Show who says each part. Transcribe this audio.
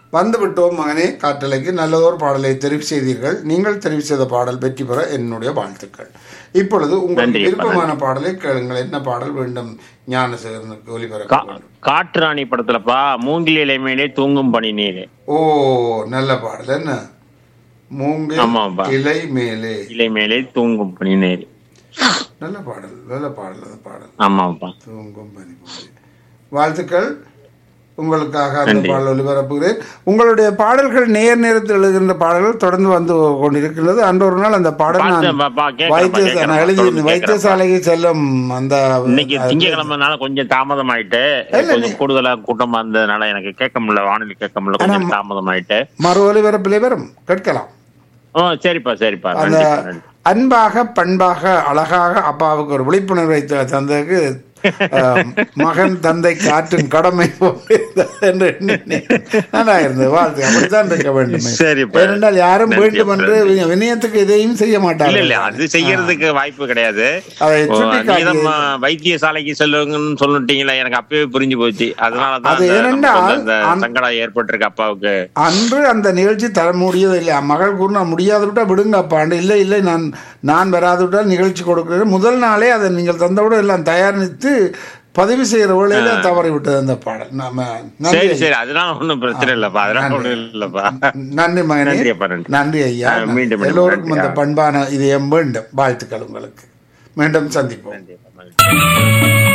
Speaker 1: வந்து விட்டோம் மகனே காற்றலைக்கு நல்லதோர் பாடலை தெரிவு செய்தீர்கள் நீங்கள் தெரிவு செய்த பாடல் வெற்றி பெற என்னுடைய வாழ்த்துக்கள் இப்பொழுது உங்களுக்கு
Speaker 2: நன்றி,
Speaker 1: விருப்பமான பாடலை கேளுங்கள் என்ன பாடல் வேண்டும் ஞானசேகரனுக்கு ஒலிபரப்ப
Speaker 2: கா-
Speaker 1: வேண்டும்
Speaker 2: காட்டுராணி படத்துலப்பா மூங்கில் இலைமேலே தூங்கும் பனி நீரே
Speaker 1: ஓ நல்ல பாடல் என்ன மூங்கில்
Speaker 2: ஆமாப்பா.
Speaker 1: இலை மேலே
Speaker 2: இலை மேலே தூங்கும் பனி நீரே
Speaker 1: நல்ல பாடல் நல்ல பாடல் அந்த பாடல்
Speaker 2: ஆமாப்பா
Speaker 1: தூங்கும் பனி போலே. வாழ்த்துக்கள் உங்களுக்காக அந்த
Speaker 2: நன்றி.
Speaker 1: பாடல் ஒளிபரப்புகிறேன் உங்களுடைய பாடல்கள் நேர் நேரத்தில் எழுதுகின்ற பாடல்கள் தொடர்ந்து வந்து கொண்டிருக்கின்றது அன்று ஒரு நாள் அந்த பாடல் நான்
Speaker 2: பார்த்தேன்ப்பா, பா, கேட்கிறேன்ப்பா,
Speaker 1: வைத்திய
Speaker 2: கேட்கிறேன்.
Speaker 1: நான் எழுதி
Speaker 2: தொடர்ந்து
Speaker 1: வைத்தியசாலைக்கு செல்லும் அந்த
Speaker 2: இன்னைக்கு திங்கக்கிழமைனால கொஞ்சம் தாமதம் ஆயிட்டு
Speaker 1: இல்ல,
Speaker 2: கொஞ்சம் கூடுதலா கூட்டமா இருந்ததுனால எனக்கு கேட்க முடியல வானொலி கேட்க முடியல கொஞ்சம் தாமதம் ஆயிட்டு
Speaker 1: மறு ஒலிபரப்பிலே வரும் கேட்கலாம்
Speaker 2: ஓ சரிப்பா சரிப்பா
Speaker 1: அந்த
Speaker 2: நன்றிப்பா நன்றி
Speaker 1: அன்பாக பண்பாக அழகாக அப்பாவுக்கு ஒரு விழிப்புணர்வை த- தந்ததுக்கு அஹ், மகன் தந்தை காற்றும் கடமை போல என்று எண்ணினேன். நல்லா இருந்தது வாழ்த்து அப்படித்தான் இருக்க வேண்டும்
Speaker 2: சரிப்பா.
Speaker 1: ஏனென்றால் யாரும்
Speaker 2: நன்றி,
Speaker 1: வேண்டும் என்று வினய- வினயத்துக்கு இதையும் செய்ய
Speaker 2: இல்ல
Speaker 1: மாட்டார்கள்
Speaker 2: இல்ல அது செய்யறதுக்கு வாய்ப்பு கிடையாது
Speaker 1: அதை
Speaker 2: ஓ,
Speaker 1: சுட்டிக்காட்டி-
Speaker 2: நீதான் ம- வைத்தியசாலைக்கு செல்லுங்கன்னு சொல்லிட்டீங்களா எனக்கு அப்பவே புரிஞ்சு போச்சு அதனாலதான்
Speaker 1: அது
Speaker 2: அந்த-
Speaker 1: ஏனென்றால்
Speaker 2: நமக்கு அந்த
Speaker 1: அந்த-
Speaker 2: சங்கடம் ஏற்பட்டிருக்கு அப்பாவுக்கு
Speaker 1: அன்று அந்த நிகழ்ச்சி தர முடியது இல்லை மகள் கூறு நான் முடியாது விட்டா விடுங்க அப்பாண்டு இல்லை இல்லை நான் நான் வராது விட்டால் நிகழ்ச்சி கொடுக்கிறேன் முதல் நாளே அதை நீங்கள் தந்தவுடன் எல்லாம் தயாரித்து பதிவு செய்கிற வேளையில தவறி விட்டது அந்த பாடல் நாம நன்றி
Speaker 2: சரி சரி அதனால ஒண்ணும் பிரச்சனை இல்லப்பா அதனால
Speaker 1: நன்றி.
Speaker 2: ஒண்ணும் இல்லப்பா
Speaker 1: நன்றி மகனே
Speaker 2: நன்றி அப்பா, நன்றி.
Speaker 1: நன்றி ஐயா
Speaker 2: ஆ, மீண்டும் மீண்டும்
Speaker 1: எல்லோருக்கும்
Speaker 2: நன்றி.
Speaker 1: அந்த பண்பான இதயம் வேண்டும் வாழ்த்துக்கள் உங்களுக்கு மீண்டும் சந்திப்போம்
Speaker 2: நன்றி அப்பா, நன்றி.